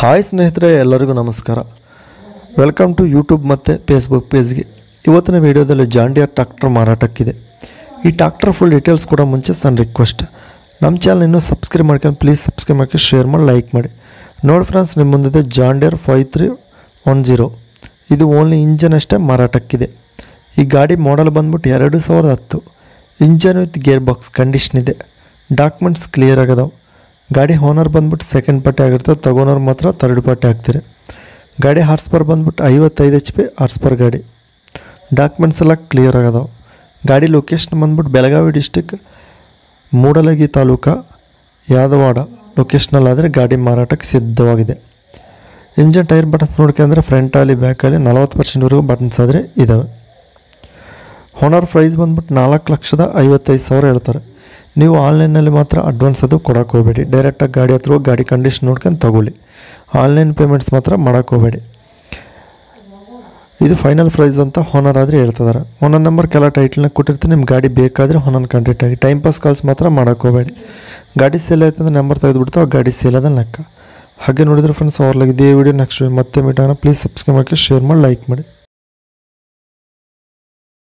hi ಸ್ನೇಹಿತರೆ ಎಲ್ಲರಿಗೂ ನಮಸ್ಕಾರ ವೆಲ್ಕಮ್ ಟು ಯೂಟ್ಯೂಬ್ ಮತ್ತು ಫೇಸ್ಬುಕ್ ಪೇಜ್ಗೆ ಇವತ್ತಿನ ವಿಡಿಯೋದಲ್ಲಿ ಜಾಂಡಿಯರ್ ಟ್ರಾಕ್ಟರ್ ಮಾರಾಟಕ್ಕಿದೆ ಈ ಟ್ರಾಕ್ಟರ್ ಫುಲ್ ಡೀಟೇಲ್ಸ್ ಕೂಡ ಮುಂಚೆ ಸಣ್ಣ ರಿಕ್ವೆಸ್ಟ್ ನಮ್ಮ ಚಾನಲ್ ಇನ್ನೂ ಸಬ್ಸ್ಕ್ರೈಬ್ ಮಾಡ್ಕೊಂಡು ಪ್ಲೀಸ್ ಸಬ್ಸ್ಕ್ರೈಬ್ ಮಾಡಿ ಶೇರ್ ಮಾಡಿ ಲೈಕ್ ಮಾಡಿ ನೋಡಿ ಫ್ರೆಂಡ್ಸ್ ನಿಮ್ಮ ಮುಂದಿದೆ John Deere five three one zero ಇದು ಓನ್ಲಿ ಇಂಜನ್ ಅಷ್ಟೇ ಮಾರಾಟಕ್ಕಿದೆ ಈ ಗಾಡಿ ಮಾಡಲ್ ಬಂದ್ಬಿಟ್ಟು ಎರಡು ಸಾವಿರದ ಹತ್ತು engine with gear box condition ಇದೆ ಡಾಕ್ಯುಮೆಂಟ್ಸ್ ಕ್ಲಿಯರ್ ಆಗದಾವೆ ಗಾಡಿ ಓನರ್ ಬಂದ್ಬಿಟ್ಟು ಸೆಕೆಂಡ್ ಪಾರ್ಟಿ ಆಗಿರ್ತದೆ ತಗೋನವ್ರು ಮಾತ್ರ ಥರ್ಡ್ ಪಾರ್ಟಿ ಆಗ್ತೀರಿ ಗಾಡಿ ಹಾರ್ಸ್ ಪರ್ ಬಂದ್ಬಿಟ್ಟು ಐವತ್ತೈದು ಎಚ್ ಪಿ ಹಾರ್ಸ್ ಪರ್ ಗಾಡಿ ಡಾಕ್ಯುಮೆಂಟ್ಸ್ ಎಲ್ಲ ಕ್ಲಿಯರ್ ಆಗದಾವೆ ಗಾಡಿ ಲೊಕೇಶನ್ ಬಂದ್ಬಿಟ್ಟು ಬೆಳಗಾವಿ ಡಿಸ್ಟಿಕ್ ಮೂಡಲಗಿ ತಾಲೂಕ ಯಾದವಾಡ ಲೊಕೇಶನಲ್ಲಾದರೆ ಗಾಡಿ ಮಾರಾಟಕ್ಕೆ ಸಿದ್ಧವಾಗಿದೆ ಇಂಜನ್ ಟೈರ್ ಬಟನ್ಸ್ ನೋಡ್ಕೊಂಡ್ರೆ ಫ್ರಂಟಲ್ಲಿ ಬ್ಯಾಕಲ್ಲಿ ನಲವತ್ತು ಪರ್ಸೆಂಟ್ವರೆಗೂ ಬಟನ್ಸ್ ಆದರೆ ಇದ್ದಾವೆ ಹೊನರ್ ಪ್ರೈಸ್ ಬಂದ್ಬಿಟ್ಟು ನಾಲ್ಕು ಲಕ್ಷದ ಐವತ್ತೈದು ಸಾವಿರ ಹೇಳ್ತಾರೆ ನೀವು ಆನ್ಲೈನಲ್ಲಿ ಮಾತ್ರ ಅಡ್ವಾನ್ಸ್ ಅದು ಕೊಡೋಕೆ ಹೋಗಬೇಡಿ ಡೈರೆಕ್ಟಾಗಿ ಗಾಡಿ ಹತ್ರ ಹೋಗಿ ಗಾಡಿ ಕಂಡೀಷನ್ ನೋಡ್ಕೊಂಡು ತಗೊಳ್ಳಿ ಆನ್ಲೈನ್ ಪೇಮೆಂಟ್ಸ್ ಮಾತ್ರ ಮಾಡೋಕೆ ಹೋಗಬೇಡಿ ಇದು ಫೈನಲ್ ಪ್ರೈಸ್ ಅಂತ ಹೊನರ್ ಆದರೆ ಹೇಳ್ತಿದ್ದಾರೆ ಹೊನರ್ ನಂಬರ್ ಕೆಲ ಟೈಟ್ಲನ್ನ ಕೊಟ್ಟಿರ್ತೀನಿ ನಿಮ್ಮ ಗಾಡಿ ಬೇಕಾದರೆ ಹೊನರ್ ಕಾಂಟ್ಯಾಕ್ಟ್ ಆಗಿ ಟೈಮ್ ಪಾಸ್ ಕಾಲ್ಸ್ ಮಾತ್ರ ಮಾಡೋಕೆ ಹೋಗಬೇಡಿ ಗಾಡಿ ಸೇಲ್ ಆಯ್ತು ಅಂದ್ರೆ ನಂಬರ್ ತೆಗೆದುಬಿಡ್ತು ಆ ಗಾಡಿ ಸೇಲ್ ಅದ ಲೆಕ್ಕ ಹಾಗೆ ನೋಡಿದ್ರೆ ಫ್ರೆಂಡ್ಸ್ ಅವ್ರಲಾಗ ಇದೇ ವಿಡಿಯೋ ನೆಕ್ಸ್ಟ್ ಮತ್ತೆ ಮೀಟಾನ ಪ್ಲೀಸ್ ಸಬ್ಸ್ಕ್ರೈಬ್ ಮಾಡಿ ಶೇರ್ ಮಾಡಿ ಲೈಕ್ ಮಾಡಿ